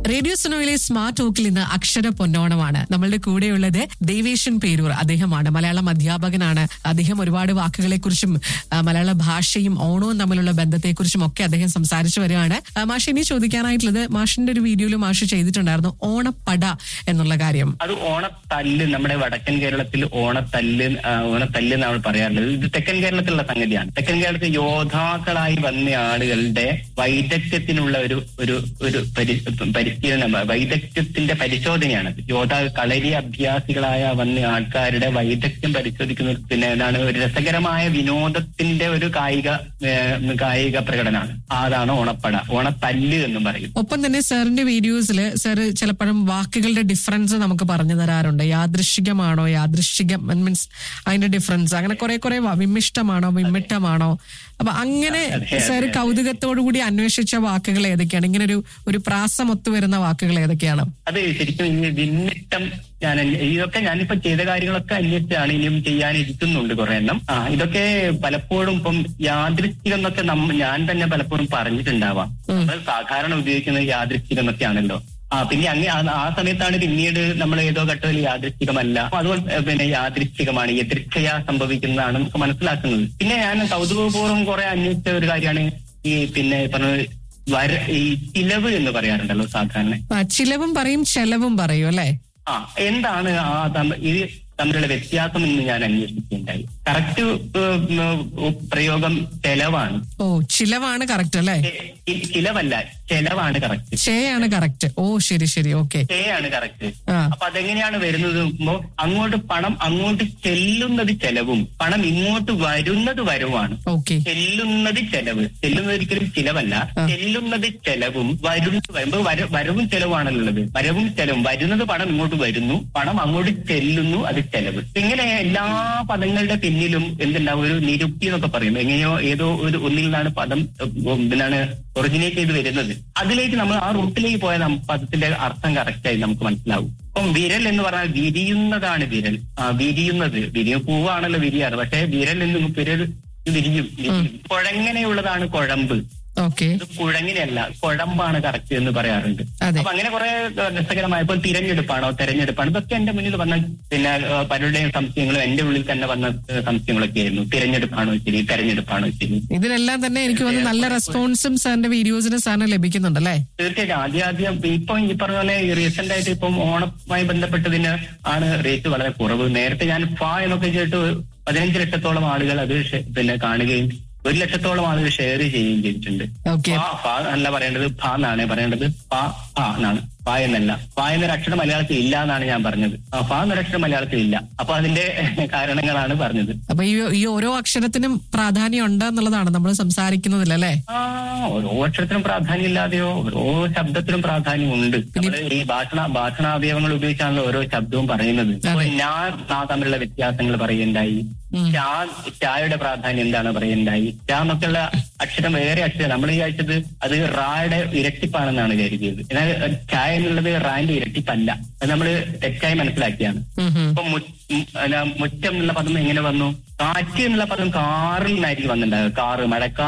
Radio സുനോയിലെ smart ടോക്കിൽ ഇന്ന് അക്ഷര പൊന്നോണമാണ് നമ്മളുടെ കൂടെയുള്ളത് ദേവേശൻ പേരൂർ അദ്ദേഹമാണ് മലയാളം അധ്യാപകനാണ് അദ്ദേഹം ഒരുപാട് വാക്കുകളെ കുറിച്ചും മലയാള ഭാഷയും ഓണവും തമ്മിലുള്ള ബന്ധത്തെക്കുറിച്ചും ഒക്കെ അദ്ദേഹം സംസാരിച്ചു വരികയാണ് ആ, മാഷ് ഇനി ചോദിക്കാനായിട്ടുള്ളത് മാഷിന്റെ ഒരു വീഡിയോയിൽ മാഷ് ചെയ്തിട്ടുണ്ടായിരുന്നു ഓണപ്പട എന്നുള്ള കാര്യം അത് ഓണത്തല്ല് നമ്മുടെ വടക്കൻ കേരളത്തിൽ ഓണത്തല്ല് ആ, ഓണത്തല്ല് എന്നാണ് പറയാറുള്ളത് ഇത് തെക്കൻ കേരളത്തിലുള്ള സംഗതിയാണ് തെക്കൻ കേരളത്തിൽ യോദ്ധാക്കളായി വന്ന ആളുകളുടെ വൈദഗ്ധ്യത്തിനുള്ള ഒരു ഒരു ഒരു പരി പരിശീലനം വൈദഗ്ധ്യത്തിന്റെ പരിശോധനയാണ് യോദ്ധാ കളരി അഭ്യാസികളായ വന്ന ആൾക്കാരുടെ വൈദഗ്ധ്യം പരിശോധിക്കുന്ന പിന്നെ എന്താണ് ഒരു രസകരമായ വിനോദത്തിന്റെ ഒരു കായിക ഏഹ്, കായിക പ്രകടനമാണ് അതാണ് ഓണപ്പട ഓണത്തല്ല് എന്നും പറയും ഒപ്പം തന്നെ സാറിന്റെ വീഡിയോസിൽ സാർ ചിലപ്പോഴും വാക്കുകളുടെ ഡിഫറൻസ് നമുക്ക് പറഞ്ഞു തരാറുണ്ട് യാദൃശികമാണോ യാദൃശികം മീൻസ് അതിന്റെ ഡിഫറൻസ് അങ്ങനെ കുറെ കുറെ വ- വിമിഷ്ടമാണോ വിമ്മിട്ടമാണോ അപ്പൊ അങ്ങനെ അതെ, സാർ അതെ. കൗതുകത്തോടു കൂടി അന്വേഷിച്ച വാക്കുകൾ ഏതൊക്കെയാണ് ഇങ്ങനെ ഒരു ഒരു പ്രാസം ഒത്തുവരുന്ന വാക്കുകൾ ഏതൊക്കെയാണ് അത് ശരിക്കും ഈ വിന്നിട്ടം ഞാൻ അന്വ- ഇതൊക്കെ ഞാനിപ്പോ ചെയ്ത കാര്യങ്ങളൊക്കെ അന്വേഷിച്ചാണ് ഇനിയും ചെയ്യാനിരിക്കുന്നുണ്ട് കുറെ എണ്ണം ആ ഇതൊക്കെ പലപ്പോഴും ഇപ്പം യാദൃശ്ചികം എന്നൊക്കെ നമ്മ ഞാൻ തന്നെ പലപ്പോഴും പറഞ്ഞിട്ടുണ്ടാവാം നമ്മൾ സാധാരണ ഉപയോഗിക്കുന്നത് യാദൃശ്ചികം എന്നൊക്കെയാണല്ലോ ആ പിന്നെ അങ്ങ് ആ- ആ സമയത്താണ് പിന്നീട് നമ്മൾ ഏതോ ഘട്ടത്തിൽ യാദൃശ്ചികമല്ല അപ്പൊ അതുകൊണ്ട് ഏഹ്, പിന്നെ യാദൃശ്ചികമാണ് എതിർച്ചയ സംഭവിക്കുന്നതാണ് നമുക്ക് മനസ്സിലാക്കുന്നത് പിന്നെ ഞാൻ കൗതുകപൂർവ്വം കുറെ അന്വേഷിച്ച ഒരു കാര്യമാണ് ഈ പിന്നെ പറഞ്ഞ വര ഈ ചിലവ് എന്ന് പറയാറുണ്ടല്ലോ സാധാരണ ആ, ചിലവും പറയും ചെലവും പറയും അല്ലെ ആ എന്താണ് ആ തമ്മ- ഇത് തമ്മിലുള്ള വ്യത്യാസം എന്ന് ഞാൻ അന്വേഷിക്കുകയുണ്ടായി കറക്റ്റ് പ്രയോഗം ചെലവാണ് ഓ ചിലവാണ് കറക്റ്റ് അല്ലെ ചെ- ചി- ചിലവല്ല ചെലവാണ് കറക്റ്റ് ഷേയാണ് കറക്റ്റ് ഓ ശരി ശരി ഓക്കെ ആണ് കറക്റ്റ് ആ അപ്പൊ അതെങ്ങനെയാണ് വരുന്നത് നോക്കുമ്പോ അങ്ങോട്ട് പണം അങ്ങോട്ട് ചെല്ലുന്നത് ചെലവും പണം ഇങ്ങോട്ട് വരുന്നത് വരവുമാണ് ഓക്കെ ചെല്ലുന്നത് ചെലവ് ചെല്ലുന്നത് ഒരിക്കലും ചിലവല്ല ആ. ചെല്ലുന്നത് ചെലവും വരുന്നത് വരുമ്പോ വര- വരവും ചെലവാണല്ലോ ഉള്ളത് വരവും ചെലവും വരുന്നത് പണം ഇങ്ങോട്ട് വരുന്നു പണം അങ്ങോട്ട് ചെല്ലുന്നു അത് ചെലവ് ഇങ്ങനെ എല്ലാ പദങ്ങളുടെ പിന്നിലും എന്തുണ്ടാവും ഒരു നിരുക്തി എന്നൊക്കെ പറയും എങ്ങനെയോ ഏതോ ഒരു ഒന്നിൽ നിന്നാണ് പദം ഉം, എന്താണ് ഒറിജിനേറ്റ് ചെയ്ത് വരുന്നത് അതിലേക്ക് നമ്മൾ ആ റൂട്ടിലേക്ക് പോയാൽ നമുക്ക് പദത്തിന്റെ അർത്ഥം കറക്റ്റായി നമുക്ക് മനസ്സിലാവും ഇപ്പം വിരൽ എന്ന് പറഞ്ഞാൽ വിരിയുന്നതാണ് വിരൽ ആ വിരിയുന്നത് വിരിയ പൂവാണല്ലോ വിരിയാറ് പക്ഷേ വിരൽ എന്ന് വിരൽ വിരിയും വിരിയും. കുഴങ്ങനെയുള്ളതാണ് കുഴമ്പ് ഓക്കെ ഇത് കുഴങ്ങിനെയല്ല കുഴമ്പാണ് കറക്റ്റ് എന്ന് പറയാറുണ്ട് അതെ. അപ്പൊ അങ്ങനെ കുറെ രസകരമായ ഇപ്പൊ തിരഞ്ഞെടുപ്പാണോ തെരഞ്ഞെടുപ്പാണ് ഇതൊക്കെ എന്റെ മുന്നിൽ വന്ന പിന്നെ ഏഹ്, പലരുടെയും സംശയങ്ങളും എന്റെ ഉള്ളിൽ തന്നെ വന്ന ഏഹ്, സംശയങ്ങളൊക്കെ ആയിരുന്നു തിരഞ്ഞെടുപ്പാണോ ശരി തെരഞ്ഞെടുപ്പാണോ ശരി ഇതിനെല്ലാം തന്നെ എനിക്ക് തോന്നുന്നു നല്ല റെസ്പോൺസും സാറിന്റെ വീഡിയോസിന് സാറിന് ലഭിക്കുന്നുണ്ടല്ലേ തീർച്ചയായിട്ടും ആദ്യം ആദ്യം ഇപ്പം ഈ പറഞ്ഞ പോലെ റീസെന്റ് ആയിട്ട് ഇപ്പം ഓണവുമായി ബന്ധപ്പെട്ടതിന് ആണ് റേറ്റ് വളരെ കുറവ് നേരത്തെ ഞാൻ ഫാ എന്നൊക്കെ ചെയ്തിട്ട് പതിനഞ്ച് ലക്ഷത്തോളം ആളുകൾ അത് ഷെ- പിന്നെ കാണുകയും ഒരു ലക്ഷത്തോളം ആളുകൾ ഷെയർ ചെയ്യുകയും ചെയ്തിട്ടുണ്ട് ഓക്കെ ഫാ ഫാ എന്നല്ല പറയേണ്ടത് ഫ എന്നാണ് പറയേണ്ടത് ഫ ഫ എന്നാണ് ഫ എന്നല്ല ഫ എന്നൊരു അക്ഷരം മലയാളത്തിൽ ഇല്ല എന്നാണ് ഞാൻ പറഞ്ഞത് ആ, ഫ എന്നൊരു അക്ഷരം മലയാളത്തിൽ ഇല്ല അപ്പൊ അതിന്റെ കാരണങ്ങളാണ് പറഞ്ഞത് അപ്പൊ ഈ ഈ ഓരോ അക്ഷരത്തിനും പ്രാധാന്യം ഉണ്ട് എന്നുള്ളതാണ് നമ്മൾ സംസാരിക്കുന്നതിൽ അല്ലേ ആ ഓരോ അക്ഷരത്തിനും പ്രാധാന്യം ഇല്ലാതെയോ ഓരോ ശബ്ദത്തിനും പ്രാധാന്യമുണ്ട് നമ്മള് ഈ ഭാഷണ ഭാഷണാവയവങ്ങൾ ഉപയോഗിച്ചാണല്ലോ ഓരോ ശബ്ദവും പറയുന്നത് ഇപ്പൊ അതെ. ഞാൻ നാ തമ്മിലുള്ള വ്യത്യാസങ്ങൾ പറയുണ്ടായി ഉം. ചാ ചായയുടെ പ്രാധാന്യം എന്താണ് പറയുണ്ടായി ചാ എന്നൊക്കെയുള്ള അക്ഷരം വേറെ അക്ഷരം നമ്മൾ വിചാരിച്ചത് അത് റായുടെ ഇരട്ടിപ്പാണെന്നാണ് കരുതിയത് എന്നാൽ അഹ് ചായ എന്നുള്ളത് റാന്റെ ഇരട്ടിപ്പല്ല അത് നമ്മൾ തെറ്റായി മനസ്സിലാക്കിയാണ് ഉം ഉം. ഇപ്പൊ മു- ഉം, അല്ല, മുറ്റം എന്നുള്ള പദം എങ്ങനെ വന്നു കാറ്റ് എന്നുള്ള പദം കാറിൽ നിന്നായിരിക്കും വന്നിട്ടുണ്ടാകുക കാറ് മഴക്കാർ